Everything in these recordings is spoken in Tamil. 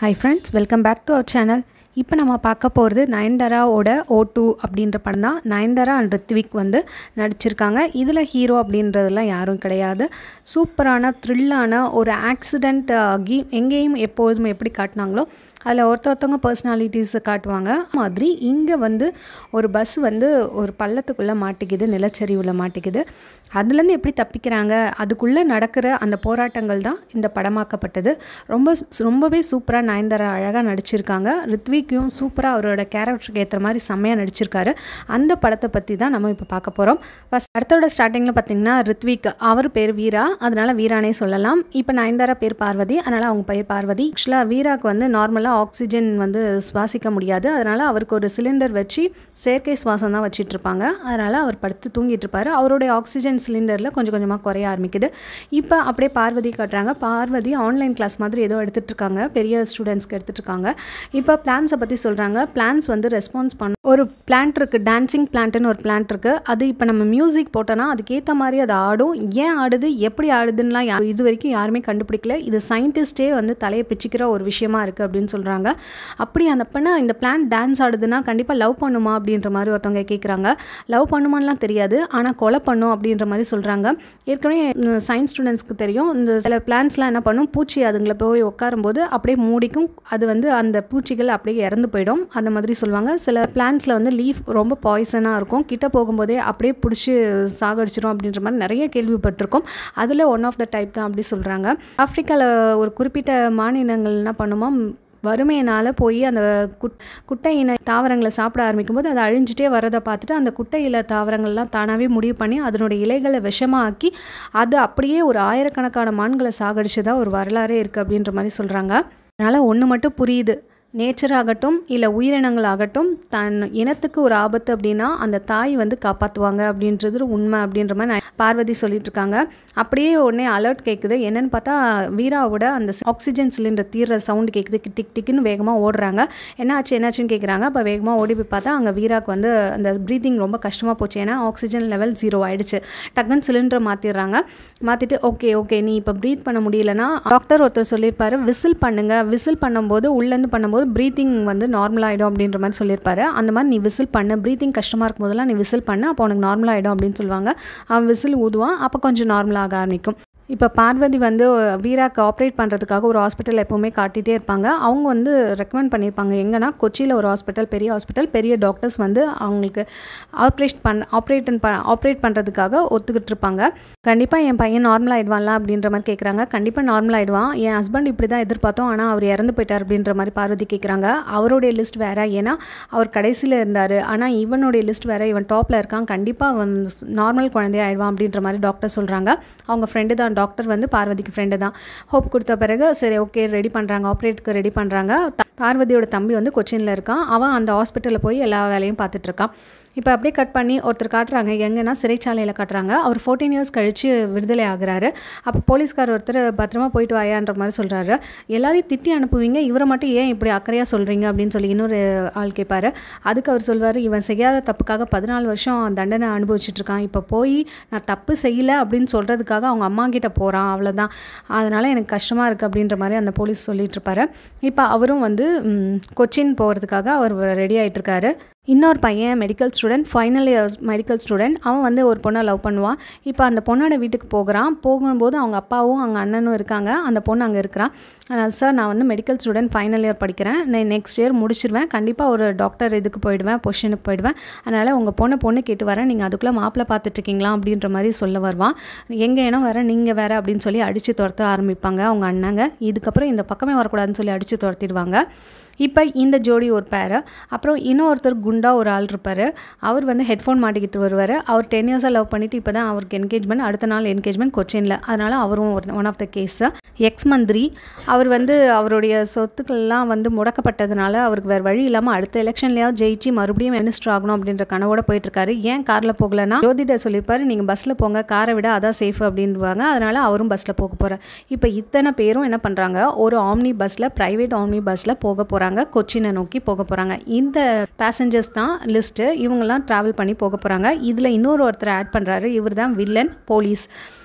hi friends welcome back to our channel இப்போ நம்ம பார்க்க போகிறது நயன்தாராவோட ஓ டூ அப்படின்ற படம் தான் நயன்தாரா அண்ட் ரித்விக் வந்து நடிச்சிருக்காங்க இதில் ஹீரோ அப்படின்றதெல்லாம் யாரும் கிடையாது சூப்பரான த்ரில்லான ஒரு ஆக்சிடெண்ட் ஆகி எங்கேயும் எப்போதும் எப்படி காட்டினாங்களோ அதில் ஒருத்த ஒருத்தவங்க பர்சனாலிட்டிஸை காட்டுவாங்க மாதிரி இங்கே வந்து ஒரு பஸ் வந்து ஒரு பள்ளத்துக்குள்ளே மாட்டிக்குது நிலச்சரிவில் மாட்டிக்குது அதுலேருந்து எப்படி தப்பிக்கிறாங்க அதுக்குள்ளே நடக்கிற அந்த போராட்டங்கள் தான் இந்த படமாக்கப்பட்டது ரொம்ப ரொம்பவே சூப்பராக நயன்தாரா அழகாக நடிச்சிருக்காங்க ரித்விக்கும் சூப்பராக அவரோட கேரக்டருக்கு ஏற்ற மாதிரி செம்மையாக நடிச்சிருக்காரு அந்த படத்தை பற்றி தான் நம்ம இப்போ பார்க்க போகிறோம் ஃபஸ்ட் படத்தோட ஸ்டார்டிங்கில் பார்த்தீங்கன்னா ரித்விக் அவர் பேர் வீரா அதனால் வீரானே சொல்லலாம் இப்போ நயன்தாரா பேர் பார்வதி அதனால் அவங்க பேர் பார்வதி ஆக்சுவலாக வீராக்கு வந்து நார்மலாக ஆக்சிஜன் வந்து சுவாசிக்க முடியாது அதனால் அவருக்கு ஒரு சிலிண்டர் வச்சு செயற்கை சுவாசம் தான் வச்சிட்டு இருப்பாங்க அதனால் அவர் படுத்து தூங்கிட்டு இருப்பார் அவருடைய ஆக்சிஜன் சிலிண்டரில் கொஞ்சம் கொஞ்சமாக குறைய ஆரம்பிக்குது இப்போ அப்படியே பார்வதி காட்டுறாங்க பார்வதி ஆன்லைன் கிளாஸ் மாதிரி ஏதோ எடுத்துகிட்டு இருக்காங்க பெரிய ஸ்டூடெண்ட்ஸ்க்கு எடுத்துகிட்டு இருக்காங்க இப்போ பிளான்ஸை பற்றி சொல்கிறாங்க பிளான்ஸ் வந்து ரெஸ்பான்ஸ் பண்ண ஒரு பிளான்ட் இருக்குது டான்சிங் பிளான்ட்னு ஒரு பிளான்ட் இருக்குது அது இப்போ நம்ம மியூசிக் போட்டோன்னா அதுக்கேற்ற மாதிரி அது ஆடும் ஏன் ஆடுது எப்படி ஆடுதுன்னெலாம் யா இது வரைக்கும் யாருமே கண்டுபிடிக்கல இது சயின்டிஸ்டே வந்து தலையை பிச்சுக்கிற ஒரு விஷயமா இருக்குது அப்படின்னு சொல்கிறாங்க அப்படி அந்த பண்ண இந்த பிளான்ட் டான்ஸ் ஆடுதுன்னா கண்டிப்பாக லவ் பண்ணுமா அப்படின்ற மாதிரி ஒருத்தவங்க கேட்குறாங்க லவ் பண்ணுமான்லாம் தெரியாது ஆனால் கொலை பண்ணும் அப்படின்ற மாதிரி சொல்கிறாங்க ஏற்கனவே சயின்ஸ் ஸ்டூடெண்ட்ஸ்க்கு தெரியும் இந்த சில பிளான்ஸ்லாம் என்ன பண்ணும் பூச்சி அதுங்களை போய் உட்காரும்போது அப்படியே மூடிக்கும் அது வந்து அந்த பூச்சிகள் அப்படியே இறந்து போயிடும் அந்த மாதிரி சொல்லுவாங்க சில பிளான்ஸில் வந்து லீஃப் ரொம்ப பாய்சனாக இருக்கும் கிட்ட போகும்போதே அப்படியே பிடிச்சி சாகடிச்சிரும் அப்படின்ற மாதிரி நிறைய கேள்விப்பட்டிருக்கோம் அதில் ஒன் ஆஃப் த டைப் தான் அப்படி சொல்கிறாங்க ஆஃப்ரிக்காவில் ஒரு குறிப்பிட்ட மாநிலங்கள் என்ன பண்ணுமா வறுமையினால் போய் அந்த குட் குட்டை இன தாவரங்களை சாப்பிட ஆரம்பிக்கும் போது அது அழிஞ்சிட்டே வரதை பார்த்துட்டு அந்த குட்டை இல தாவரங்கள்லாம் தானாகவே முடிவு பண்ணி அதனுடைய இலைகளை விஷமாக்கி அது அப்படியே ஒரு ஆயிரக்கணக்கான மான்களை சாகடிச்சதாக ஒரு வரலாறே இருக்குது அப்படின்ற மாதிரி சொல்கிறாங்க அதனால் ஒன்று மட்டும் புரியுது நேச்சர் ஆகட்டும் இல்லை உயிரினங்கள் ஆகட்டும் தன் இனத்துக்கு ஒரு ஆபத்து அப்படின்னா அந்த தாய் வந்து காப்பாற்றுவாங்க அப்படின்றது உண்மை அப்படின்ற மாதிரி பார்வதி சொல்லிட்டு இருக்காங்க அப்படியே உடனே அலர்ட் கேட்குது என்னன்னு பார்த்தா வீராவோட அந்த ஆக்சிஜன் சிலிண்டர் தீர்ற சவுண்டு கேட்குது டிக் டிக்குன்னு வேகமாக ஓடுறாங்க என்னாச்சு என்னாச்சுன்னு கேட்குறாங்க அப்போ வேகமாக ஓடி போய் பார்த்தா அங்கே வீராக்கு வந்து அந்த ப்ரீத்திங் ரொம்ப கஷ்டமாக போச்சு ஏன்னா ஆக்சிஜன் லெவல் ஜீரோ ஆயிடுச்சு டக்குன்னு சிலிண்டரை மாற்றிடுறாங்க மாற்றிட்டு ஓகே ஓகே நீ இப்போ ப்ரீத் பண்ண முடியலன்னா டாக்டர் ஒருத்தர் சொல்லியிருப்பாரு விசில் பண்ணுங்க விசில் பண்ணும்போது உள்ளேருந்து பண்ணும்போது ப்ரீத்திங் வந்து நார்மல் ஆகிடும் அப்படின்ற மாதிரி சொல்லியிருப்பாரு அந்த மாதிரி நீ விசில் பண்ணு ப்ரீத்திங் கஷ்டமாக இருக்கும் போதெல்லாம் நீ விசில் பண்ணு அப்போ உனக்கு நார்மல் ஆகிடும் அப்படின்னு சொல்லுவாங்க அவன் விசில் ஊதுவான் அப்போ கொஞ்சம் நார்மலாக ஆரம்பிக்கும் இப்போ பார்வதி வந்து வீராக்கு ஆப்ரேட் பண்ணுறதுக்காக ஒரு ஹாஸ்பிட்டல் எப்போவுமே காட்டிகிட்டே இருப்பாங்க அவங்க வந்து ரெக்கமெண்ட் பண்ணியிருப்பாங்க எங்கன்னா கொச்சியில் ஒரு ஹாஸ்பிட்டல் பெரிய ஹாஸ்பிட்டல் பெரிய டாக்டர்ஸ் வந்து அவங்களுக்கு ஆப்ரேஷன் பண்ண ஆப்ரேட்டன் ப ஆப்ரேட் பண்ணுறதுக்காக ஒத்துக்கிட்டு இருப்பாங்க கண்டிப்பாக என் பையன் நார்மல் ஆகிடுவான்ல அப்படின்ற மாதிரி கேட்குறாங்க கண்டிப்பாக நார்மல் ஆகிடுவான் என் ஹஸ்பண்ட் இப்படி தான் எதிர்பார்த்தோம் ஆனால் அவர் இறந்து போயிட்டார் அப்படின்ற மாதிரி பார்வதி கேட்குறாங்க அவருடைய லிஸ்ட் வேறு ஏன்னா அவர் கடைசியில் இருந்தார் ஆனால் இவனுடைய லிஸ்ட் வேறு இவன் டாப்பில் இருக்கான் கண்டிப்பாக வந்து நார்மல் குழந்தைய ஆயிடுவான் அப்படின்ற மாதிரி டாக்டர் சொல்கிறாங்க அவங்க ஃப்ரெண்டு தான் டாக்டர் வந்து பார்வதிக்கு ஃப்ரெண்டு தான் ஹோப் கொடுத்த பிறகு சரி ஓகே ரெடி பண்ணுறாங்க ஆப்ரேட்டுக்கு ரெடி பண்ணுறாங்க பார்வதியோட தம்பி வந்து கொச்சினில் இருக்கான் அவன் அந்த ஹாஸ்பிட்டலில் போய் எல்லா வேலையும் பார்த்துட்ருக்கான் இப்போ அப்படியே கட் பண்ணி ஒருத்தர் காட்டுறாங்க எங்கன்னா சிறைச்சாலையில் காட்டுறாங்க அவர் ஃபோர்டீன் இயர்ஸ் கழித்து விடுதலை ஆகுறாரு அப்போ போலீஸ்கார் ஒருத்தர் பத்திரமா போயிட்டு வாயான்ற மாதிரி சொல்கிறாரு எல்லாரையும் திட்டி அனுப்புவீங்க இவரை மட்டும் ஏன் இப்படி அக்கறையாக சொல்கிறீங்க அப்படின்னு சொல்லி இன்னொரு ஆள் கேட்பாரு அதுக்கு அவர் சொல்வார் இவன் செய்யாத தப்புக்காக பதினாலு வருஷம் தண்டனை அனுபவிச்சுட்ருக்கான் இப்போ போய் நான் தப்பு செய்யலை அப்படின்னு சொல்கிறதுக்காக அவங்க அம்மா கிட்ட போகிறான் அவ்வளோதான் அதனால் எனக்கு கஷ்டமாக இருக்குது அப்படின்ற மாதிரி அந்த போலீஸ் சொல்லிட்டு இருப்பாரு இப்போ அவரும் வந்து கொச்சின் போகிறதுக்காக அவர் ரெடி ஆகிட்டுருக்காரு இன்னொரு பையன் medical student final year medical student அவன் வந்து ஒரு பொண்ணை லவ் பண்ணுவான் இப்போ அந்த பொண்ணோட வீட்டுக்கு போகிறான் போகும்போது அவங்க அப்பாவும் அவங்க அண்ணனும் இருக்காங்க அந்த பொண்ணு அங்கே இருக்கிறான் சார் நான் வந்து மெடிக்கல் ஸ்டூடெண்ட் ஃபைனல் இயர் படிக்கிறேன் நான் நெக்ஸ்ட் இயர் முடிச்சிருவேன் கண்டிப்பாக ஒரு டாக்டர் இதுக்கு போயிடுவேன் பொசிஷனுக்கு போயிடுவேன் அதனால் உங்கள் பொண்ணை பொண்ணு கேட்டு வரேன் நீங்கள் அதுக்குள்ளே மாப்பிள்ளை பார்த்துட்ருக்கீங்களா அப்படின்ற மாதிரி சொல்ல வருவான் எங்கே ஏன்னா வர நீங்கள் வேறு அப்படின்னு சொல்லி அடித்து துரத்த ஆரம்பிப்பாங்க அவங்க அண்ணங்க இதுக்கப்புறம் இந்த பக்கமே வரக்கூடாதுன்னு சொல்லி அடித்து துரத்திடுவாங்க இப்போ இந்த ஜோடி ஒரு பேர் அப்புறம் இன்னொருத்தர் குண்டா ஒரு ஆள் இருப்பார் அவர் வந்து ஹெட்ஃபோன் மாட்டிக்கிட்டு வருவார் அவர் டென் இயர்ஸாக லவ் பண்ணிவிட்டு இப்போ தான் அவருக்கு என்கேஜ்மெண்ட் அடுத்த நாள் என்கேஜ்மெண்ட் கொச்சினில் அதனால் அவரும் ஒரு one of the case ex மந்திரி அவர் வந்து அவருடைய சொத்துக்கள்லாம் வந்து முடக்கப்பட்டதுனால அவருக்கு வேறு வழி இல்லாமல் அடுத்த எலெக்ஷன்லேயாவது ஜெயிச்சு மறுபடியும் மினிஸ்டர் ஆகணும் அப்படின்ற கனவோட போயிட்டுருக்காரு ஏன் காரில் போகலன்னா ஜோதிடர் சொல்லியிருப்பாரு நீங்கள் பஸ்ஸில் போங்க காரை விட அதான் சேஃப் அப்படின்வாங்க அதனால் அவரும் பஸ்ஸில் போக போகிறார் இப்போ இத்தனை பேரும் என்ன பண்ணுறாங்க ஒரு ஆம்னி பஸ்ஸில் ப்ரைவேட் ஆம்னி பஸ்ஸில் போக போகிறாங்க போகிறாங்க கொச்சினை நோக்கி போக போகிறாங்க இந்த பேசஞ்சர்ஸ் தான் லிஸ்ட்டு இவங்கெல்லாம் ட்ராவல் பண்ணி போக போகிறாங்க இதில் இன்னொரு ஒருத்தர் ஆட் பண்ணுறாரு இவர் தான் வில்லன் போலீஸ்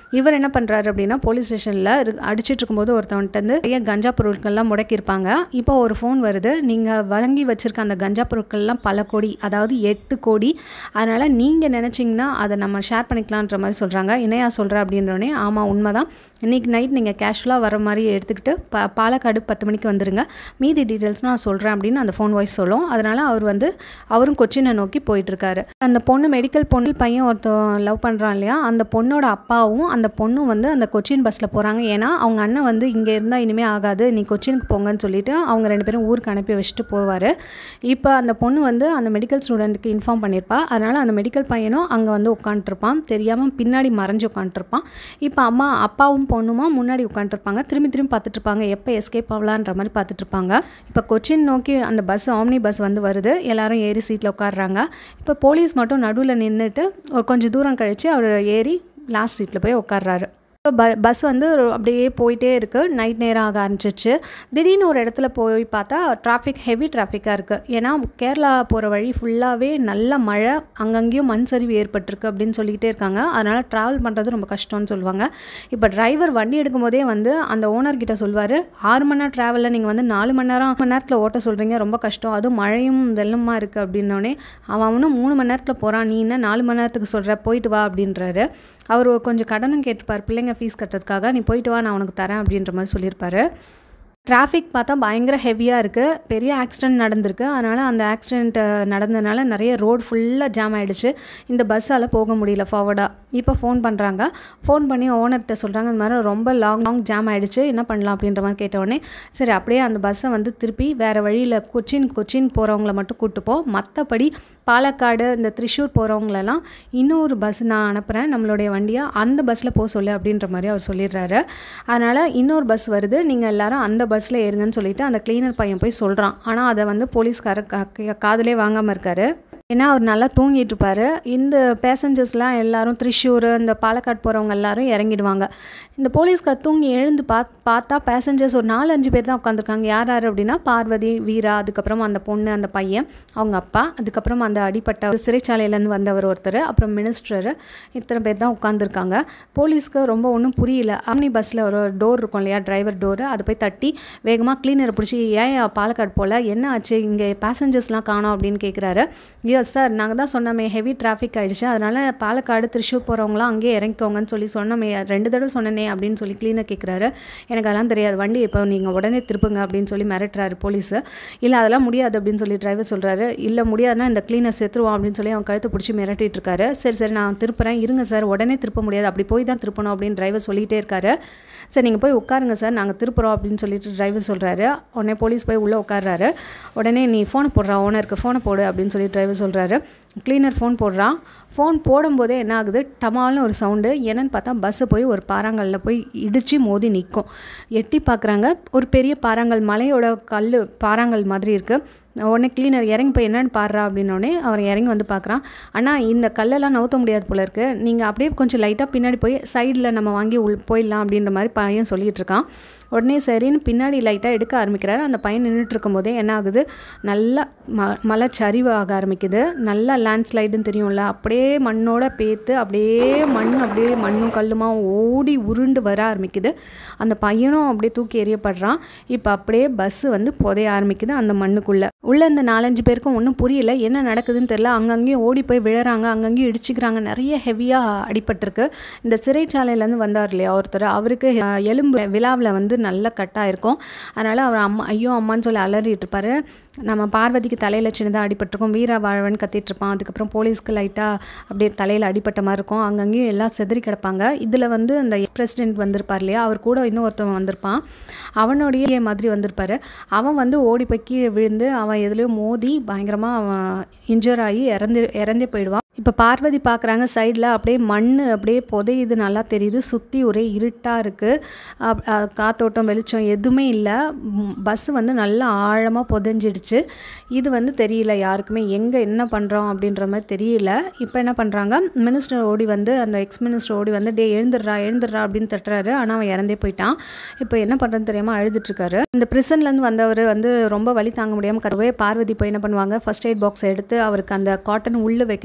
இவர் என்ன பண்ணுறாரு அப்படின்னா போலீஸ் ஸ்டேஷனில் அடிச்சிட்டு இருக்கும்போது ஒருத்தவன்ட்டு வந்து நிறைய கஞ்சா பொருட்கள்லாம் முடக்கியிருப்பாங்க இப்போ ஒரு ஃபோன் வருது நீங்கள் வழங்கி வச்சுருக்க அந்த கஞ்சா பொருட்கள்லாம் பல கோடி அதாவது எட்டு கோடி அதனால் நீங்கள் நினச்சிங்கன்னா அதை நம்ம ஷேர் பண்ணிக்கலான்ற மாதிரி சொல்கிறாங்க இணையா சொல்கிற அப்படின்றோடனே ஆமாம் உண்மை தான் இன்றைக்கி நைட் நீங்கள் கேஷுவலாக வர மாதிரி எடுத்துக்கிட்டு ப பாலக்காடு பத்து மணிக்கு வந்துடுங்க மீதி டீட்டெயில்ஸ் நான் சொல்கிறேன் அப்படின்னு அந்த ஃபோன் வாய்ஸ் சொல்லும் அதனால் அவர் வந்து அவரும் கொச்சினை நோக்கி போயிட்டுருக்காரு அந்த பொண்ணு மெடிக்கல் பொண்ணு பையன் ஒருத்தன் லவ் பண்ணுறான் இல்லையா அந்த பொண்ணோட அப்பாவும் அந்த பொண்ணும் வந்து அந்த கொச்சின் பஸ்ஸில் போகிறாங்க ஏன்னா அவங்க அண்ணன் வந்து இங்கே இருந்தால் இனிமேல் ஆகாது நீ கொச்சினுக்கு போங்கன்னு சொல்லிட்டு அவங்க ரெண்டு பேரும் ஊருக்கு அனுப்பி வச்சுட்டு போவார் இப்போ அந்த பொண்ணு வந்து அந்த மெடிக்கல் ஸ்டூடெண்ட்டுக்கு இன்ஃபார்ம் பண்ணியிருப்பா அதனால் அந்த மெடிக்கல் பையனும் அங்கே வந்து உட்காந்துருப்பான் தெரியாமல் பின்னாடி மறைஞ்சு உட்காந்துருப்பான் இப்போ அம்மா அப்பாவும் பொண்ணுமா முன்னாடி உட்காந்துருப்பாங்க திரும்பி திரும்பி பார்த்துட்டு இருப்பாங்க எப்போ எஸ்கேப் ஆகலான்ற மாதிரி பார்த்துட்டு இருப்பாங்க இப்போ கொச்சின் நோக்கி அந்த பஸ் ஆம்னி பஸ் வந்து வருது எல்லாரும் ஏறி சீட்டில் உட்காடுறாங்க இப்போ போலீஸ் மட்டும் நடுவில் நின்றுட்டு ஒரு கொஞ்சம் தூரம் கழித்து அவர் ஏறி லாஸ்ட் சீட்டில் போய் உட்கார்றாரு இப்போ ப பஸ் வந்து ஒரு- அப்படியே போயிட்டே இருக்குது நைட் நேரம் ஆக ஆரம்பிச்சிச்சு திடீர்னு ஒரு இடத்துல போய் பார்த்தா டிராஃபிக் ஹெவி டிராஃபிக்காக இருக்குது ஏன்னா கேரளா போகிற வழி ஃபுல்லாகவே நல்ல மழை அங்கங்கேயும் மண் சரிவு ஏற்பட்டிருக்கு அப்படின்னு சொல்லிக்கிட்டே இருக்காங்க அதனால் ட்ராவல் பண்ணுறது ரொம்ப கஷ்டம்னு சொல்லுவாங்க இப்போ டிரைவர் வண்டி எடுக்கும் போதே வந்து அந்த ஓனர் கிட்ட சொல்வார் ஆறு மணி நேரம் ட்ராவலில் நீங்கள் வந்து நாலு மணி நேரம் மணி நேரத்தில் ஓட்ட சொல்கிறீங்க ரொம்ப கஷ்டம் அதுவும் மழையும் வெள்ளமா இருக்குது அப்படின்னோடனே அவன் அவனும் மூணு மணி நேரத்தில் போகிறான் நீ என்ன நாலு மணி நேரத்துக்கு சொல்கிற போயிட்டு வா அப்படின்றாரு அவர் கொஞ்சம் கடனும் கேட்டுப்பார் பிள்ளைங்க ஃபீஸ் கட்டுறதுக்காக நீ போயிட்டு வா நான் உனக்கு தரேன் அப்படின்ற மாதிரி சொல்லியிருப்பாரு டிராஃபிக் பார்த்தா பயங்கர ஹெவியாக இருக்குது பெரிய ஆக்சிடென்ட் நடந்திருக்கு அதனால் அந்த ஆக்சிடென்ட் நடந்ததுனால நிறைய ரோடு ஃபுல்லாக ஜாம் ஆகிடுச்சு இந்த பஸ்ஸால் போக முடியல ஃபார்வர்டாக இப்போ ஃபோன் பண்ணுறாங்க ஃபோன் பண்ணி ஓனர்கிட்ட சொல்கிறாங்க இந்த மாதிரி ரொம்ப லாங் லாங் ஜாம் ஆகிடுச்சு என்ன பண்ணலாம் அப்படின்ற மாதிரி கேட்ட உடனே சரி அப்படியே அந்த பஸ்ஸை வந்து திருப்பி வேறு வழியில் கொச்சின் கொச்சின் போகிறவங்கள மட்டும் கூட்டு போ மற்றபடி பாலக்காடு இந்த திரிஷூர் போகிறவங்களெல்லாம் இன்னொரு பஸ் நான் அனுப்புகிறேன் நம்மளுடைய வண்டியை அந்த பஸ்ஸில் போக சொல்லு அப்படின்ற மாதிரி அவர் சொல்லிடுறாரு அதனால் இன்னொரு பஸ் வருது நீங்கள் எல்லாரும் அந்த பஸ்ஸில் ஏறுங்கன்னு சொல்லிட்டு அந்த கிளீனர் பையன் போய் சொல்கிறான் ஆனால் அதை வந்து போலீஸ்காரர் கா காதலே வாங்காமல் இருக்காரு ஏன்னா அவர் நல்லா தூங்கிட்டு இருப்பாரு இந்த பேசஞ்சர்ஸ்லாம் எல்லாரும் திரிஷூர் இந்த பாலக்காடு போகிறவங்க எல்லாரும் இறங்கிடுவாங்க இந்த போலீஸ்கார் தூங்கி எழுந்து பாத் பார்த்தா பேசஞ்சர்ஸ் ஒரு நாலு அஞ்சு பேர் தான் உட்காந்துருக்காங்க யார் யார் அப்படின்னா பார்வதி வீரா அதுக்கப்புறம் அந்த பொண்ணு அந்த பையன் அவங்க அப்பா அதுக்கப்புறம் அந்த அடிப்பட்ட சிறைச்சாலையிலேருந்து வந்தவர் ஒருத்தர் அப்புறம் மினிஸ்டர் இத்தனை பேர் தான் உட்காந்துருக்காங்க போலீஸ்க்கு ரொம்ப ஒன்றும் புரியல ஆம்னி பஸ்ஸில் ஒரு டோர் இருக்கும் இல்லையா டிரைவர் டோரு அதை போய் தட்டி வேகமாக கிளீனரை பிடிச்சி ஏன் பாலக்காடு போல் என்ன ஆச்சு இங்கே பேசஞ்சர்ஸ்லாம் காணோம் அப்படின்னு கேட்குறாரு எஸ் சார் நாங்கள் தான் சொன்னோமே ஹெவி டிராஃபிக் ஆயிடுச்சு அதனால் பாலக்காடு திருச்சூர் போகிறவங்களாம் அங்கேயே இறங்கிக்கோங்கன்னு சொல்லி சொன்னோமே ரெண்டு தடவை சொன்னனே அப்படின்னு சொல்லி கிளீனர் கேட்குறாரு எனக்கு அதெல்லாம் தெரியாது வண்டி இப்போ நீங்கள் உடனே திருப்புங்க அப்படின்னு சொல்லி மிரட்டுறாரு போலீஸு இல்லை அதெல்லாம் முடியாது அப்படின்னு சொல்லி டிரைவர் சொல்கிறாரு இல்லை முடியாதுன்னா இந்த கிளீனர் செத்துருவான் அப்படின்னு சொல்லி அவன் கழுத்தை பிடிச்சி மிரட்டிட்டு இருக்காரு சரி சரி நான் திருப்புறேன் இருங்க சார் உடனே திருப்ப முடியாது அப்படி போய் தான் திருப்பணும் அப்படின்னு டிரைவர் சொல்லிகிட்டே இருக்காரு சரி நீங்கள் போய் உட்காருங்க சார் நாங்கள் திருப்புறோம் அப்படின்னு சொல்லிட்டு டிரைவர் சொல்கிறாரு உடனே போலீஸ் போய் உள்ளே உட்கார்றாரு உடனே நீ ஃபோனை போடுறா ஓனருக்கு ஃபோனை போடு அப்படின்னு சொல்லி டிரைவர் சொல்கிறாரு கிளீனர் ஃபோன் போடுறான் ஃபோன் போடும்போதே என்ன ஆகுது டமால்னு ஒரு சவுண்டு என்னன்னு பார்த்தா பஸ்ஸு போய் ஒரு பாறாங்கல்ல போய் இடித்து மோதி நிற்கும் எட்டி பார்க்குறாங்க ஒரு பெரிய பாறாங்கல் மலையோட கல் பாறாங்கல் மாதிரி இருக்குது உடனே கிளீனர் இறங்கி போய் என்னன்னு பாடுறா அப்படின்னோடனே அவர் இறங்கி வந்து பார்க்குறான் ஆனால் இந்த கல்லெல்லாம் நவுத்த முடியாது போல இருக்கு நீங்கள் அப்படியே கொஞ்சம் லைட்டாக பின்னாடி போய் சைடில் நம்ம வாங்கி உள் போயிடலாம் அப்படின்ற மாதிரி பையன் சொல்லிகிட்டு இருக்கான் உடனே சரின்னு பின்னாடி லைட்டாக எடுக்க ஆரம்பிக்கிறாரு அந்த பையன் நின்றுட்டு இருக்கும்போதே என்ன ஆகுது நல்லா ம மலை சரிவு ஆக ஆரம்பிக்குது நல்லா லேண்ட்ஸ்லைடுன்னு தெரியும்ல அப்படியே மண்ணோட பேத்து அப்படியே மண் அப்படியே மண்ணும் கல்லுமா ஓடி உருண்டு வர ஆரம்பிக்குது அந்த பையனும் அப்படியே தூக்கி எறியப்படுறான் இப்போ அப்படியே பஸ்ஸு வந்து புதைய ஆரம்பிக்குது அந்த மண்ணுக்குள்ளே உள்ளே இந்த நாலஞ்சு பேருக்கும் ஒன்றும் புரியல என்ன நடக்குதுன்னு தெரியல அங்கங்கேயும் ஓடி போய் விழுறாங்க அங்கங்கேயும் இடிச்சுக்கிறாங்க நிறைய ஹெவியாக அடிபட்டிருக்கு இந்த சிறைச்சாலையிலேருந்து வந்தார் இல்லையா ஒருத்தர் அவருக்கு அஹ், எலும்பு விழாவில் வந்து நல்ல கட்டாக இருக்கும் அதனால் அவர் அம்மா ஐயோ அம்மான்னு சொல்லி அலறிட்டு இருப்பாரு நம்ம பார்வதிக்கு தலையில் சின்னதாக அடிபட்டிருக்கும் வீர வாழ்வன் கத்திட்டு இருப்பான் அதுக்கப்புறம் போலீஸ்க்கு லைட்டாக அப்படியே தலையில் அடிபட்ட மாதிரி இருக்கும் அங்கங்கேயும் எல்லாம் செதறி கிடப்பாங்க இதில் வந்து அந்த பிரசிடென்ட் வந்திருப்பார் இல்லையா அவர் கூட இன்னும் ஒருத்தவன் வந்திருப்பான் அவனுடைய மாதிரி வந்திருப்பாரு அவன் வந்து ஓடி போய் கீழே விழுந்து அவன் எதுலேயோ மோதி பயங்கரமாக அவன் இன்ஜர் ஆகி இறந்து இறந்தே போயிடுவான் இப்போ பார்வதி பார்க்குறாங்க சைடில் அப்படியே மண் அப்படியே புதையுது நல்லா தெரியுது சுற்றி ஒரே இருட்டாக இருக்குது காத்தோட்டம் வெளிச்சம் எதுவுமே இல்லை பஸ் வந்து நல்லா ஆழமாக புதைஞ்சிடுச்சு இது வந்து தெரியல யாருக்குமே எங்கே என்ன பண்ணுறோம் அப்படின்ற மாதிரி தெரியல இப்போ என்ன பண்ணுறாங்க மினிஸ்டர் ஓடி வந்து அந்த எக்ஸ் மினிஸ்டர் ஓடி வந்து டே எழுந்துடுறா எழுந்துடுறா அப்படின்னு தட்டுறாரு ஆனால் அவன் இறந்தே போயிட்டான் இப்போ என்ன பண்ணுறதுன்னு தெரியாமல் அழுதுட்ருக்காரு இந்த ப்ரிசன்லேருந்து வந்தவர் வந்து ரொம்ப வலி தாங்க முடியாமல் கதவே பார்வதி போய் என்ன பண்ணுவாங்க ஃபர்ஸ்ட் எய்ட் பாக்ஸ் எடுத்து அவருக்கு அந்த காட்டன் உள்ளே வைக்க போவாங்க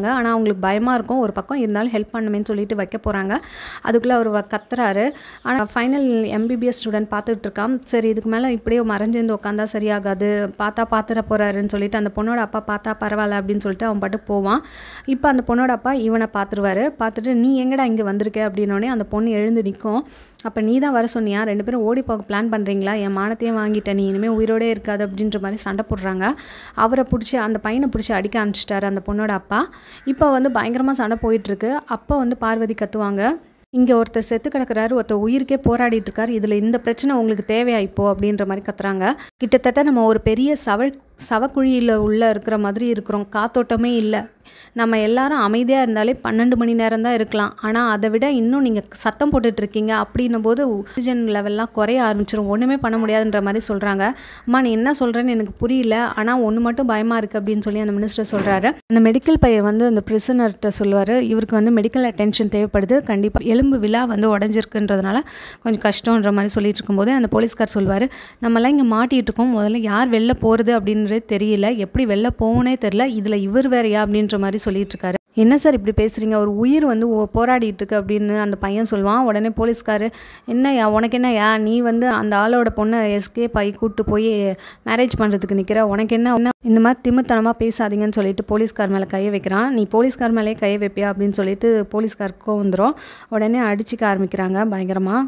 ஆனால் அவங்களுக்கு பயமாக இருக்கும் ஒரு பக்கம் இருந்தாலும் ஹெல்ப் பண்ணுமேன்னு சொல்லிட்டு வைக்க போகிறாங்க அதுக்குள்ளே அவர் வ- கத்துறாரு ஆனால் ஃபைனல் எம்பிபிஎஸ் ஸ்டூடெண்ட் பார்த்துட்டு இருக்கான் சரி இதுக்கு மேலே இப்படியே மறைஞ்சிருந்து உட்காந்தா சரியாகாது பார்த்தா பார்த்துட போகிறாருன்னு சொல்லிட்டு அந்த பொண்ணோட அப்பா பார்த்தா பரவாயில்ல அப்படின்னு சொல்லிட்டு அவன் பாட்டு போவான் இப்போ அந்த பொண்ணோட அப்பா இவனை பார்த்துருவாரு பார்த்துட்டு நீ எங்கடா இங்கே வந்திருக்க அப்படின்னோடனே அந்த பொண்ணு எழுந்து நிற்கும் அப்போ நீ தான் வர சொன்னியா ரெண்டு பேரும் ஓடி போக பிளான் பண்ணுறீங்களா என் மானத்தையும் வாங்கிட்ட நீ இனிமேல் உயிரோடே இருக்காது அப்படின்ற மாதிரி சண்டை போடுறாங்க அவரை பிடிச்சி அந்த பையனை பிடிச்சி அடிக்க ஆரம்பிச்சிட்டாரு அந்த பொண்ணோட அப்பா இப்போ வந்து பயங்கரமாக சண்டை போயிட்டுருக்கு அப்போ வந்து பார்வதி கத்துவாங்க இங்கே ஒருத்தர் செத்து கிடக்குறாரு ஒருத்தர் உயிருக்கே போராடிட்டு இருக்காரு இதில் இந்த பிரச்சனை உங்களுக்கு தேவையா இப்போ அப்படின்ற மாதிரி கத்துறாங்க கிட்டத்தட்ட நம்ம ஒரு பெரிய சவ சவக்குழியில் உள்ள இருக்கிற மாதிரி இருக்கிறோம் காத்தோட்டமே இல்லை நம்ம எல்லாரும் அமைதியாக இருந்தாலே பன்னெண்டு மணி நேரம் தான் இருக்கலாம் ஆனால் அதை விட இன்னும் நீங்கள் சத்தம் போட்டுட்டு இருக்கீங்க அப்படின்னும் போது ஆக்சிஜன் லெவல்லாம் குறைய ஆரம்பிச்சிடும் ஒன்றுமே பண்ண முடியாதுன்ற மாதிரி சொல்கிறாங்க அம்மா நீ என்ன சொல்கிறேன்னு எனக்கு புரியல ஆனால் ஒன்று மட்டும் பயமாக இருக்குது அப்படின்னு சொல்லி அந்த மினிஸ்டர் சொல்கிறாரு அந்த மெடிக்கல் பையன் வந்து அந்த பிரிசனர்கிட்ட சொல்லுவார் இவருக்கு வந்து மெடிக்கல் அட்டென்ஷன் தேவைப்படுது கண்டிப்பாக எலும்பு விழா வந்து உடஞ்சிருக்குன்றதுனால கொஞ்சம் கஷ்டன்ற மாதிரி சொல்லிட்டு இருக்கும்போது அந்த போலீஸ்கார் சொல்வார் நம்மலாம் இங்கே மாட்டிகிட்டு இருக்கோம் முதல்ல யார் வெளில போகிறது அப்படின்றது தெரியல எப்படி வெளில போகணே தெரியல இதில் இவர் வேறையா அப்படின்ற மாதிரி சொல்லிட்டு இருக்காரு என்ன சார் இப்படி பேசுகிறீங்க ஒரு உயிர் வந்து ஓ- போராடிட்டு இருக்கு அப்படின்னு அந்த பையன் சொல்லுவான் உடனே போலீஸ்காரு என்னய்யா உனக்கு என்னய்யா நீ வந்து அந்த ஆளோட பொண்ணை எஸ்கேப் ஆகி கூப்பிட்டு போய் மேரேஜ் பண்ணுறதுக்கு நிற்கிற உனக்கு என்ன என்ன இந்த மாதிரி திமித்தனமாக பேசாதீங்கன்னு சொல்லிட்டு போலீஸ்கார் மேலே கையை வைக்கிறான் நீ போலீஸ்கார் மேலேயே கையை வைப்பியா அப்படின்னு சொல்லிட்டு போலீஸ்காருக்கும் வந்துடும் உடனே அடிச்சிக்க ஆரம்பிக்கிறாங்க பயங்கரமாக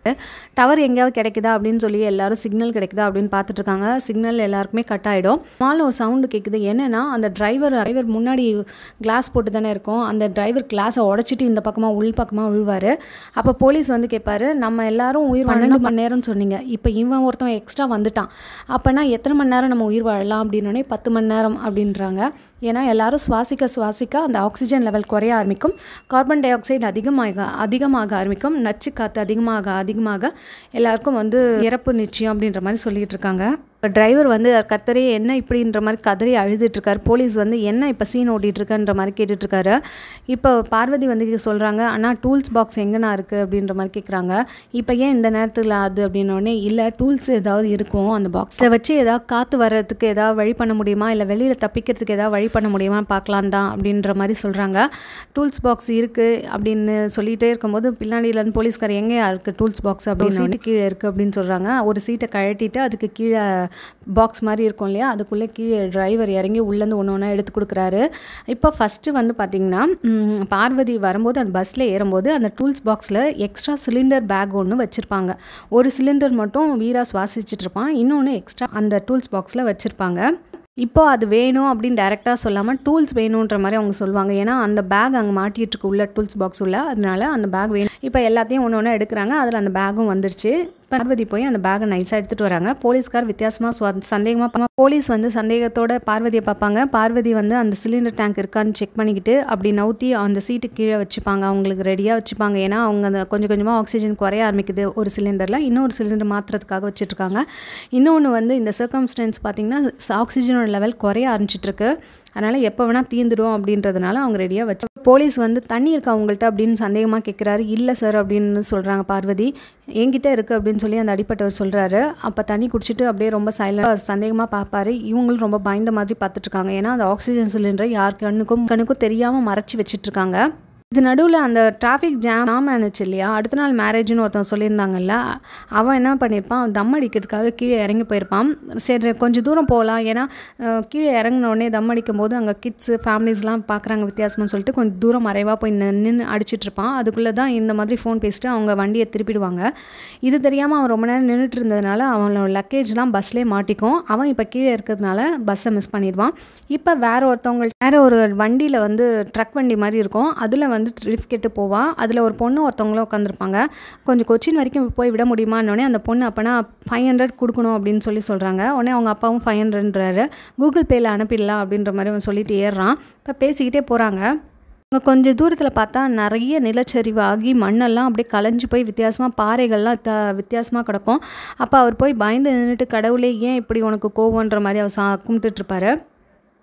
டவர் எங்கேயாவது கிடைக்குதா அப்படின்னு சொல்லி எல்லாரும் சிக்னல் கிடைக்குதா அப்படின்னு பார்த்துட்டு இருக்காங்க சிக்னல் எல்லாருக்குமே கட் ஆகிடும் மால ஒரு சவுண்டு கேட்குது என்னன்னா அந்த டிரைவர் டிரைவர் முன்னாடி கிளாஸ் போட்டு தானே இருக்கும் அந்த டிரைவர் கிளாஸை உடச்சிட்டு இந்த பக்கமாக உள் பக்கமாக விழுவார் அப்போ போலீஸ் வந்து கேட்பாரு நம்ம எல்லாரும் உயிர் பன்னெண்டு மணி நேரம்னு சொன்னீங்க இப்போ இவன் ஒருத்தன் எக்ஸ்ட்ரா வந்துட்டான் அப்போனா எத்தனை மணி நேரம் நம்ம உயிர் வாழலாம் அப்படின்னோடனே பத்து மணி நேரம் அப்படின்றாங்க ஏன்னா எல்லாரும் சுவாசிக்க சுவாசிக்க அந்த ஆக்சிஜன் லெவல் குறைய ஆரம்பிக்கும் கார்பன் டை ஆக்சைடு அதிகமாக அதிகமாக ஆரம்பிக்கும் நச்சு காற்று அதிகமாக அதிகமாக எல்லாருக்கும் வந்து இறப்பு நிச்சயம் அப்படின்ற மாதிரி சொல்லிட்டு இருக்காங்க இப்போ டிரைவர் வந்து கத்தரே என்ன இப்படின்ற மாதிரி கதறி அழுதுட்டு இருக்காரு போலீஸ் வந்து என்ன இப்போ சீன் ஓட்டிட்டு இருக்கன்ற மாதிரி கேட்டுட்டு இருக்காரு இப்போ பார்வதி வந்து சொல்கிறாங்க அண்ணா டூல்ஸ் பாக்ஸ் எங்கண்ணா இருக்குது அப்படின்ற மாதிரி கேட்குறாங்க இப்போ ஏன் இந்த நேரத்தில் அது அப்படின்னோடனே இல்லை டூல்ஸ் ஏதாவது இருக்கும் அந்த பாக்ஸை வச்சு ஏதாவது காற்று வர்றதுக்கு ஏதாவது வழி பண்ண முடியுமா இல்லை வெளியில் தப்பிக்கிறதுக்கு ஏதாவது வழி பண்ண முடியுமா பார்க்கலாம் தான் அப்படின்ற மாதிரி சொல்கிறாங்க டூல்ஸ் பாக்ஸ் இருக்குது அப்படின்னு சொல்லிகிட்டே இருக்கும்போது பின்னாடியிலேருந்து போலீஸ்கார் எங்கேயா இருக்குது டூல்ஸ் பாக்ஸ் அப்படின்னு சீட்டு கீழே இருக்குது அப்படின்னு சொல்கிறாங்க ஒரு சீட்டை கழட்டிட்டு அதுக்கு கீழே பாக்ஸ் மாதிரி இருக்கும் இல்லையா அதுக்குள்ளே கீழே டிரைவர் இறங்கி உள்ளேருந்து ஒன்று ஒன்றா எடுத்து கொடுக்குறாரு இப்போ ஃபஸ்ட்டு வந்து பார்த்திங்கன்னா ம், பார்வதி வரும்போது அந்த பஸ்ஸில் ஏறும்போது அந்த டூல்ஸ் பாக்ஸில் எக்ஸ்ட்ரா சிலிண்டர் பேக் ஒன்று வச்சுருப்பாங்க ஒரு சிலிண்டர் மட்டும் வீரா சுவாசிச்சுட்டு இருப்பான் இன்னொன்று எக்ஸ்ட்ரா அந்த டூல்ஸ் பாக்ஸில் வச்சுருப்பாங்க இப்போ அது வேணும் அப்படின்னு டேரெக்டாக சொல்லாமல் டூல்ஸ் வேணுன்ற மாதிரி அவங்க சொல்லுவாங்க ஏன்னா அந்த பேக் அங்கே மாட்டிட்டு இருக்கு உள்ள டூல்ஸ் பாக்ஸ் உள்ள அதனால அந்த பேக் வேணும் இப்போ எல்லாத்தையும் ஒன்று ஒன்று எடுக்கிறாங்க அதில் அந்த பேக்கும் வந்துருச்சு பார்வதி போய் அந்த பேக்கை நைஸாக எடுத்துகிட்டு வராங்க போலீஸ்கார் வித்தியாசமாக சந்தேகமாக போலீஸ் வந்து சந்தேகத்தோட பார்வதியை பார்ப்பாங்க பார்வதி வந்து அந்த சிலிண்டர் டேங்க் இருக்கான்னு செக் பண்ணிக்கிட்டு அப்படி நவுத்தி அந்த சீட்டு கீழே வச்சுப்பாங்க அவங்களுக்கு ரெடியாக வச்சுப்பாங்க ஏன்னா அவங்க அந்த கொஞ்சம் கொஞ்சமாக ஆக்சிஜன் குறைய ஆரம்பிக்குது ஒரு சிலிண்டரில் இன்னொரு சிலிண்டர் மாற்றுறதுக்காக வச்சுட்ருக்காங்க இன்னொன்று வந்து இந்த சர்க்கம்ஸ்டன்ஸ் பார்த்திங்கன்னா ஆக்சிஜனோட லெவல் குறைய ஆரம்பிச்சிட்ருக்கு அதனால் எப்போ வேணால் தீந்துடும் அப்படின்றதுனால அவங்க ரெடியாக வச்சு போலீஸ் வந்து தண்ணி இருக்கா அவங்கள்ட்ட அப்படின்னு சந்தேகமாக கேட்குறாரு இல்லை சார் அப்படின்னு சொல்கிறாங்க பார்வதி என்கிட்ட இருக்குது அப்படின்னு சொல்லி அந்த அடிப்பட்டவர் சொல்கிறாரு அப்போ தண்ணி குடிச்சிட்டு அப்படியே ரொம்ப சைலண்டாக சந்தேகமாக பார்ப்பாரு இவங்களும் ரொம்ப பயந்த மாதிரி பார்த்துட்ருக்காங்க ஏன்னா அந்த ஆக்சிஜன் சிலிண்டரை யார் கண்ணுக்கும் கண்ணுக்கும் தெரியாமல் மறைச்சி வச்சிட்ருக்காங்க இது நடுவில் அந்த டிராஃபிக் ஜாம் ஜாம் ஆனிச்சு இல்லையா அடுத்த நாள் மேரேஜ்னு ஒருத்தன் சொல்லியிருந்தாங்கல்ல அவன் என்ன பண்ணியிருப்பான் தம் அடிக்கிறதுக்காக கீழே இறங்கி போயிருப்பான் சரி கொஞ்சம் தூரம் போகலாம் ஏன்னா அஹ், கீழே இறங்கின உடனே தம் அடிக்கும் போது அங்கே கிட்ஸு ஃபேமிலிஸ்லாம் பார்க்குறாங்க வித்தியாசம்னு சொல்லிட்டு கொஞ்சம் தூரம் மறைவாக போய் நின்று அடிச்சிட்டு இருப்பான் அதுக்குள்ளே தான் இந்த மாதிரி ஃபோன் பேசிட்டு அவங்க வண்டியை திருப்பிடுவாங்க இது தெரியாமல் அவன் ரொம்ப நேரம் நின்றுட்டு இருந்ததுனால அவனோட லக்கேஜ்லாம் பஸ்லேயே மாட்டிக்கும் அவன் இப்போ கீழே இருக்கிறதுனால பஸ்ஸை மிஸ் பண்ணிடுவான் இப்போ வேற ஒருத்தவங்க வேற ஒரு வண்டியில் வந்து ட்ரக் வண்டி மாதிரி இருக்கும் அதில் வந்து லிஃப்ட் கெட்டு போவான் அதில் ஒரு பொண்ணு ஒருத்தவங்களும் உட்காந்துருப்பாங்க கொஞ்சம் கொச்சின் வரைக்கும் போய் விட முடியுமான்னொடனே அந்த பொண்ணு அப்போனா ஃபைவ் ஹண்ட்ரட் கொடுக்கணும் அப்படின்னு சொல்லி சொல்கிறாங்க உடனே அவங்க அப்பாவும் ஃபைவ் ஹண்ட்ரட்ன்றாரு கூகுள் பேயில் அனுப்பிடலாம் அப்படின்ற மாதிரி அவன் சொல்லிட்டு ஏறுறான் இப்போ பேசிக்கிட்டே போகிறாங்க அங்கே கொஞ்சம் தூரத்தில் பார்த்தா நிறைய நிலச்சரிவு ஆகி மண்ணெல்லாம் அப்படியே கலைஞ்சு போய் வித்தியாசமாக பாறைகள்லாம் த வித்தியாசமாக கிடக்கும் அப்போ அவர் போய் பயந்து நின்றுட்டு கடவுளே ஏன் இப்படி உனக்கு கோவன்ற மாதிரி அவர் சா கும்பிட்டுட்ருப்பாரு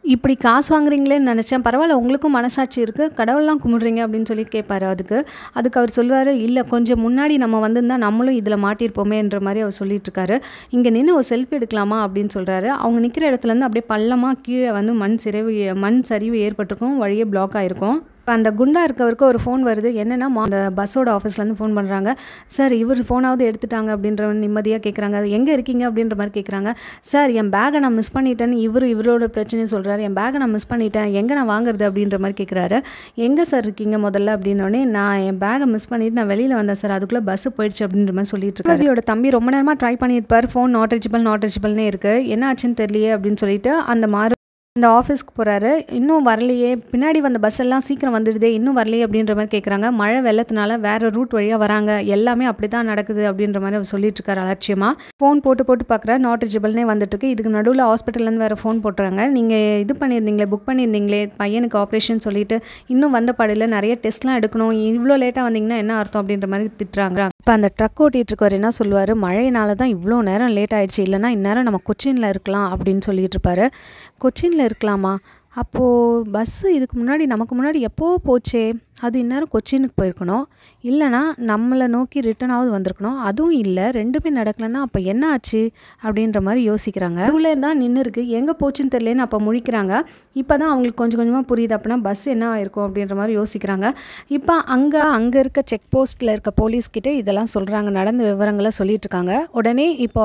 இப்படி காசு வாங்குறீங்களேன்னு நினச்சேன் பரவாயில்ல உங்களுக்கும் மனசாட்சி இருக்குது கடவுள்லாம் கும்பிடுறீங்க அப்படின்னு சொல்லி கேட்பாரு அதுக்கு அதுக்கு அவர் சொல்லுவார் இல்லை கொஞ்சம் முன்னாடி நம்ம வந்திருந்தா நம்மளும் இதில் மாட்டியிருப்போமேன்ற மாதிரி அவர் சொல்லிட்டு இருக்காரு இங்கே நின்று ஒரு செல்ஃபி எடுக்கலாமா அப்படின்னு சொல்கிறாரு அவங்க நிற்கிற இடத்துலேருந்து அப்படியே பள்ளமாக கீழே வந்து மண் சரிவு மண் சரிவு ஏற்பட்டிருக்கும் வழியே பிளாக் ஆகிருக்கும் இப்போ அந்த குண்டா இருக்கவருக்கு ஒரு ஃபோன் வருது என்னென்னா அந்த பஸ்ஸோட ஆஃபீஸ்லேருந்து ஃபோன் பண்ணுறாங்க சார் இவர் ஃபோனாவது எடுத்துட்டாங்க அப்படின்ற நிம்மதியாக கேட்குறாங்க எங்கே இருக்கீங்க அப்படின்ற மாதிரி கேட்குறாங்க சார் என் பேக்கை நான் மிஸ் பண்ணிட்டேன்னு இவர் இவரோட பிரச்சனையை சொல்கிறாரு என் பேக்கை நான் மிஸ் பண்ணிட்டேன் எங்கே நான் வாங்குறது அப்படின்ற மாதிரி கேட்குறாரு எங்கே சார் இருக்கீங்க முதல்ல அப்படின்னோடனே நான் என் பேக்கை மிஸ் பண்ணிட்டு நான் வெளியில் வந்தேன் சார் அதுக்குள்ளே பஸ்ஸு போயிடுச்சு அப்படின்ற மாதிரி சொல்லிட்டு இருக்காரு அதோட தம்பி ரொம்ப நேரமாக ட்ரை பண்ணியிருப்பார் ஃபோன் நாட் ரீச்சபிள் நாட் ரீச்சபிள்னே இருக்குது என்ன ஆச்சுன்னு தெரியலையே அப்படின்னு சொல்லிட்டு அந்த மாறு இந்த ஆஃபீஸ்க்கு போகிறாரு இன்னும் வரலையே பின்னாடி வந்த பஸ் எல்லாம் சீக்கிரம் வந்துடுதே இன்னும் வரலையே அப்படின்ற மாதிரி கேட்குறாங்க மழை வெள்ளத்தினால வேறு ரூட் வழியாக வராங்க எல்லாமே அப்படி தான் நடக்குது அப்படின்ற மாதிரி அவர் சொல்லிட்டு இருக்காரு அலட்சியமாக ஃபோன் போட்டு போட்டு பார்க்குற நாட் ரிச்சபிள்னே வந்துட்டுருக்கு இதுக்கு நடுவில் ஹாஸ்பிட்டல்லேருந்து வேறு ஃபோன் போட்டுறாங்க நீங்கள் இது பண்ணியிருந்தீங்களே புக் பண்ணியிருந்தீங்களே பையனுக்கு ஆப்ரேஷன் சொல்லிட்டு இன்னும் வந்த பாடையில் நிறைய டெஸ்ட்லாம் எடுக்கணும் இவ்வளோ லேட்டாக வந்தீங்கன்னா என்ன அர்த்தம் அப்படின்ற மாதிரி திட்டுறாங்க இப்போ அந்த ட்ரக் ஓட்டிகிட்டு இருக்கவர் என்ன சொல்லுவார் மழையினால தான் இவ்வளோ நேரம் லேட் ஆயிடுச்சு இல்லைனா இந்நேரம் நம்ம கொச்சினில் இருக்கலாம் அப்படின்னு சொல்லிட்டு இருப்பாரு கொச்சினில் இருக்கலாமா அப்போது பஸ்ஸு இதுக்கு முன்னாடி நமக்கு முன்னாடி எப்போ போச்சே அது இந்நேரம் கொச்சினுக்கு போயிருக்கணும் இல்லைனா நம்மளை நோக்கி ரிட்டனாவது வந்திருக்கணும் அதுவும் இல்லை ரெண்டுமே நடக்கலைன்னா அப்போ என்ன ஆச்சு அப்படின்ற மாதிரி யோசிக்கிறாங்க உள்ளே தான் நின்று இருக்கு எங்கே போச்சுன்னு தெரியலன்னு அப்போ முழிக்கிறாங்க இப்போ தான் அவங்களுக்கு கொஞ்சம் கொஞ்சமாக புரியுது அப்படின்னா பஸ் என்ன ஆயிருக்கும் அப்படின்ற மாதிரி யோசிக்கிறாங்க இப்போ அங்கே அங்கே இருக்க செக் போஸ்ட்டில் இருக்க போலீஸ்கிட்ட இதெல்லாம் சொல்கிறாங்க நடந்த விவரங்களை சொல்லிட்டு இருக்காங்க உடனே இப்போ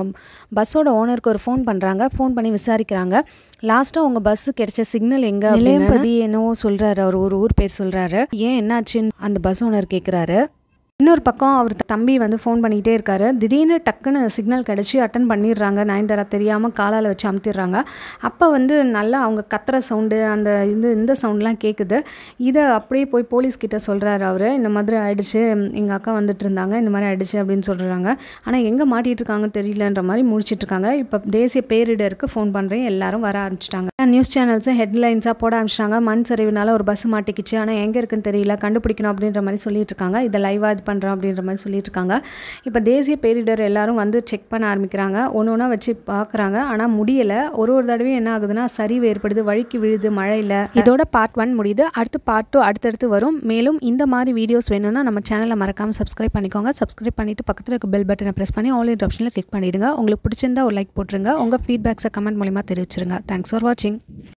பஸ்ஸோட ஓனருக்கு ஒரு ஃபோன் பண்ணுறாங்க ஃபோன் பண்ணி விசாரிக்கிறாங்க லாஸ்ட்டாக உங்கள் பஸ்ஸு கிடைச்ச சிக்னல் எங்கே நிலையம்பதி என்னவோ சொல்கிறாரு அவர் ஒரு ஊர் பேர் சொல்கிறாரு ஏன் என்னாச்சுன்னு அந்த பஸ் ஓனர் கேட்குறாரு இன்னொரு பக்கம் அவர் தம்பி வந்து ஃபோன் பண்ணிக்கிட்டே இருக்காரு திடீர்னு டக்குன்னு சிக்னல் கிடச்சி அட்டன் பண்ணிடுறாங்க நயன்தாரா தெரியாமல் காலால் வச்சு அமுத்திடுறாங்க அப்போ வந்து நல்லா அவங்க கத்துற சவுண்டு அந்த இது இந்த சவுண்ட்லாம் கேட்குது இதை அப்படியே போய் போலீஸ் கிட்ட சொல்கிறாரு அவர் இந்த மாதிரி ஆயிடுச்சு எங்கள் அக்கா வந்துட்டு இருந்தாங்க இந்த மாதிரி ஆயிடுச்சு அப்படின்னு சொல்கிறாங்க ஆனால் எங்கே மாட்டிகிட்டு இருக்காங்கன்னு தெரியலன்ற மாதிரி முடிச்சிட்டு இருக்காங்க இப்போ தேசிய பேரிடருக்கு ஃபோன் பண்ணுறேன் எல்லாரும் வர ஆரம்பிச்சிட்டாங்க நியூஸ் சேனல்ஸும் ஹெட்லைன்ஸாக போட ஆரம்பிச்சிட்டாங்க மண் சரிவுனால ஒரு பஸ் மாட்டிக்கிச்சு ஆனால் எங்கே இருக்குன்னு தெரியல கண்டுபிடிக்கணும் அப்படின்ற மாதிரி சொல்லிட்டு இருக்காங்க இதை லைவாக இது பண்ணுறோம் அப்படின்ற மாதிரி சொல்லிட்டு இருக்காங்க இப்போ தேசிய பேரிடர் எல்லாரும் வந்து செக் பண்ண ஆரம்பிக்கிறாங்க ஒன்று ஒன்றா வச்சு பார்க்குறாங்க ஆனால் முடியலை ஒரு ஒரு தடவையும் என்ன ஆகுதுன்னா சரிவு ஏற்படுது வழுக்கி விழுது மழையில் இதோட பார்ட் ஒன் முடியுது அடுத்து பார்ட் டூ அடுத்தடுத்து வரும் மேலும் இந்த மாதிரி வீடியோஸ் வேணும்னா நம்ம சேனலை மறக்காமல் சப்ஸ்கிரைப் பண்ணிக்கோங்க சப்ஸ்கிரைப் பண்ணிவிட்டு பக்கத்தில் இருக்க பெல் பட்டனை ப்ரெஸ் பண்ணி ஆல் இன் ஆப்ஷனில் கிளிக் பண்ணிவிடுங்க உங்களுக்கு பிடிச்சிருந்தா ஒரு லைக் போட்டுருங்க உங்கள் ஃபீட்பேக்ஸை கமெண்ட் மூலிமா தெரிவிச்சிருங்க தேங்க்ஸ் ஃபார் வாட்சிங்